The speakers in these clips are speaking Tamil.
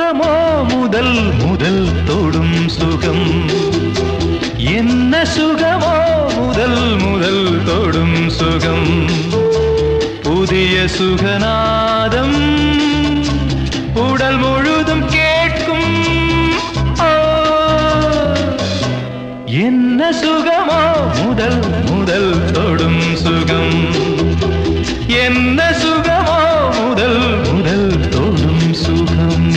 சுகமோ முதல் முதல் தொடும் சுகம் என்ன சுகமோ முதல் முதல் தொடும் சுகம் புதிய சுகநாதம் உடல் முழுதும் கேட்கும் ஓ என்ன சுகமோ முதல் முதல் தொடும் சுகம் என்ன சுகமோ முதல் முதல் தொடும் சுகம்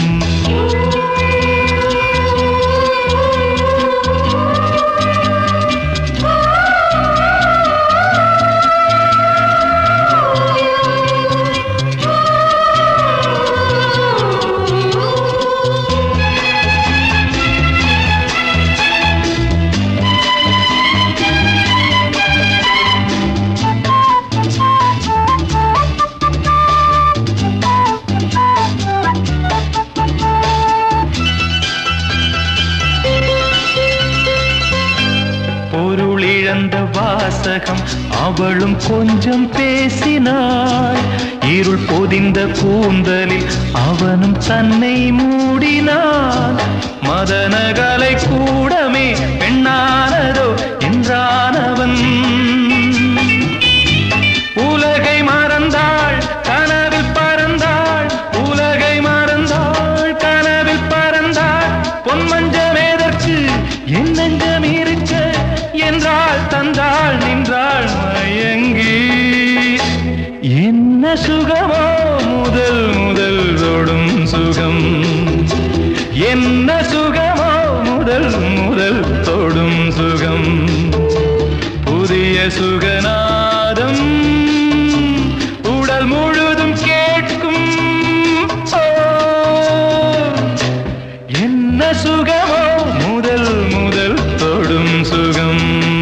பொருளிழந்த வாசகம் அவளும் கொஞ்சம் பேசினாள் இருள் பொதிந்த கூந்தலில் அவனும் தன்னை மூடினான் மதனகலை கூடமே பெண்ணானதோ என்றானவன் உலகை மறந்தாள் கனவில் பறந்தாள் உலகை மறந்தாள் கனவில் பறந்தாள் பொன்மஞ்சமேதற்கு என் நெஞ்சம் இருக்க என்றாள் தந்தாள் நின்றாள் மயங்கி என்ன சுகமோ முதல் முதல் தொடும் சுகம் என்ன சுகமோ முதல் முதல் தொடும் சுகம் புதிய சுகநாதம் உடல் முழுதும் கேட்கும் ஓ, என்ன சுகமோ முதல் முதல் தொடும் சுகம்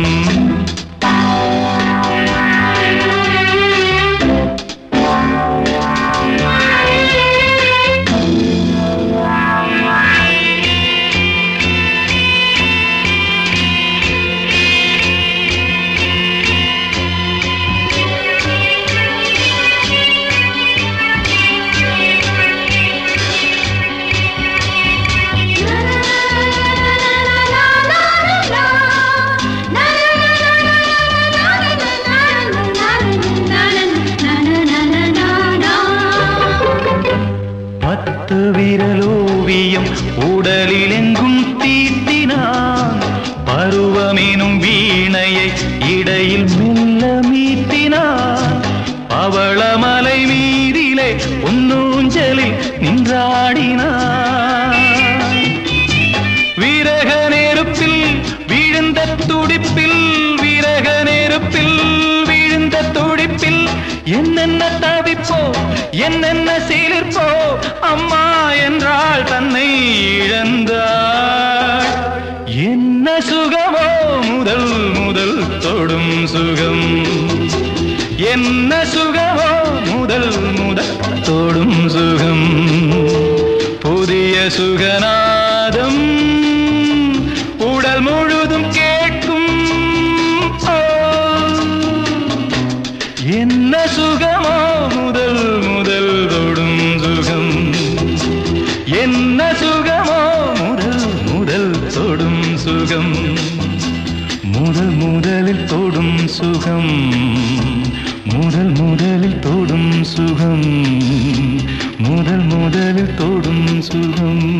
பத்து விரலோவியம் உடலில் எங்கும் தீட்டினான் பருவமெனும் வீணையை இடையில் மெல்ல மீட்டினான் பவளமலை மீதிலே உன்னூஞ்சலில் நின்றாடினான் வீரக நெருப்பில் விழுந்த துடிப்பில் வீரக நெருப்பில் விழுந்த துடிப்பில் என்னென்ன தவிப்போ என்னென்ன சீலிர்ப்போ அம்மா என்றால் தன்னை இழந்தாள் என்ன சுகமோ முதல் முதல் தொடும் சுகம் என்ன சுகமோ முதல் முதல் தொடும் சுகம் புதிய சுகநாதம் உடல் முழுதும் கேட்கும் ஓ, என்ன சுகமோ முதல் முதல் தொடும் சுகம் என்ன சுகமோ முதல் முதல் தொடும் சுகம் முதல் முதலில் தொடும் சுகம் முதல் முதலில் தொடும் சுகம் முதல் முதலில் தொடும் சுகம்